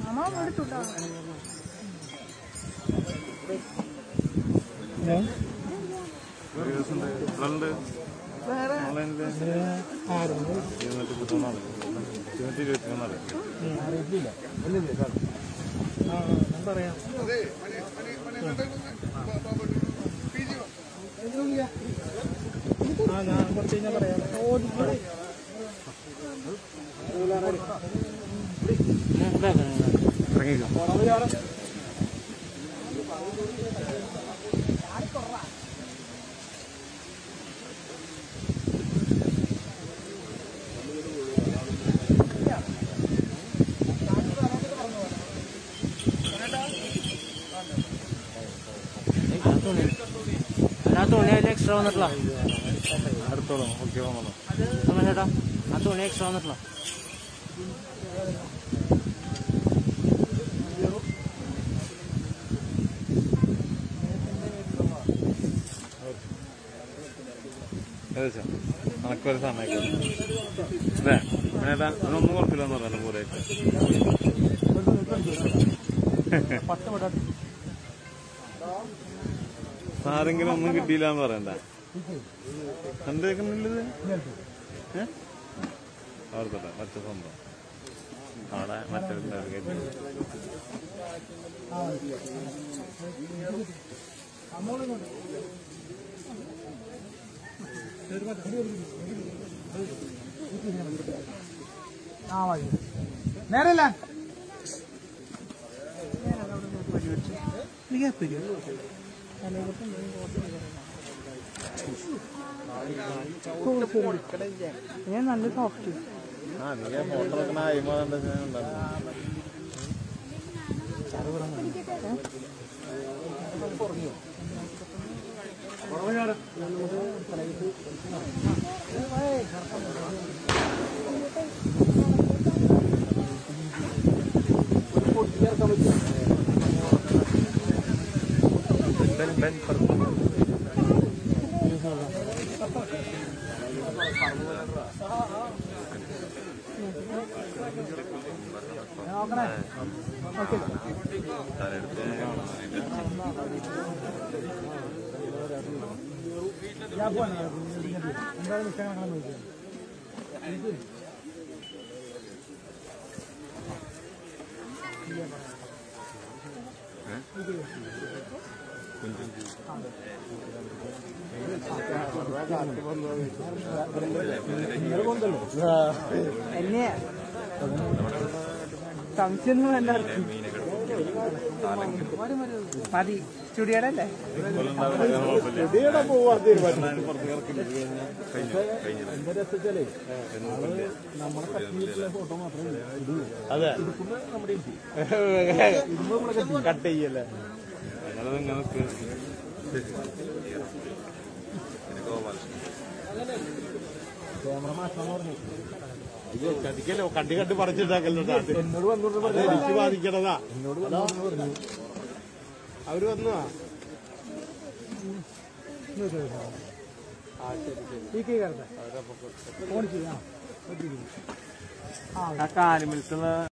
അമ്മ എടുത്തുട്ടോ വേറെ ആ തുണി അതിൽ എക്സ്ട്രാ വന്നിട്ടില്ല അടുത്തോളം ഓക്കെ വന്നോളാം അമ്മ ചേട്ടാ ആ തുണി എക്സ്ട്രാ വന്നിട്ടില്ല ഏകദേശം കണക്കൊരു സമയം അതെ മേട്ടാ ഒന്നും കുറച്ചില്ലെന്ന് പറഞ്ഞു കൂടെ സാരെങ്കിലും ഒന്നും കിട്ടിയില്ല എന്ന് പറയണ്ട കണ്ടേക്കുന്നില്ലത് ഏ അവർക്കട്ടെ മറ്റു സ്വന്തം അവിടെ മറ്റൊരു ആ മതി നേരല്ല ഞാൻ നല്ല സോഫ്റ്റ് ആ നീ ഫോട്ടോ എടുക്കണ അയിമ ഉണ്ടായിരുന്നു നോക്കണേ ഓക്കെ ഞാൻ പോവാണ് എന്തായാലും നിൽക്കാൻ നോക്കിയാൽ എന്നെ സംശയം വേണ്ട മതി സ്റ്റുഡിയോടല്ലേ അതെ കട്ട് ചെയ്യല്ലേ ഞങ്ങളിങ്ങനെ അയ്യോ ചതിക്കല്ലോ കണ്ടി കണ്ട് പറിച്ചിട്ടാക്കല്ലോ എന്നോട് വന്നു എനിക്ക് ബാധിക്കണതാ എന്നോട് പറഞ്ഞു അവര് വന്നു ഈ കൈ കറക്റ്റ് ഫോൺ ചെയ്യാം ആ കാലിമിൽത്തുള്ള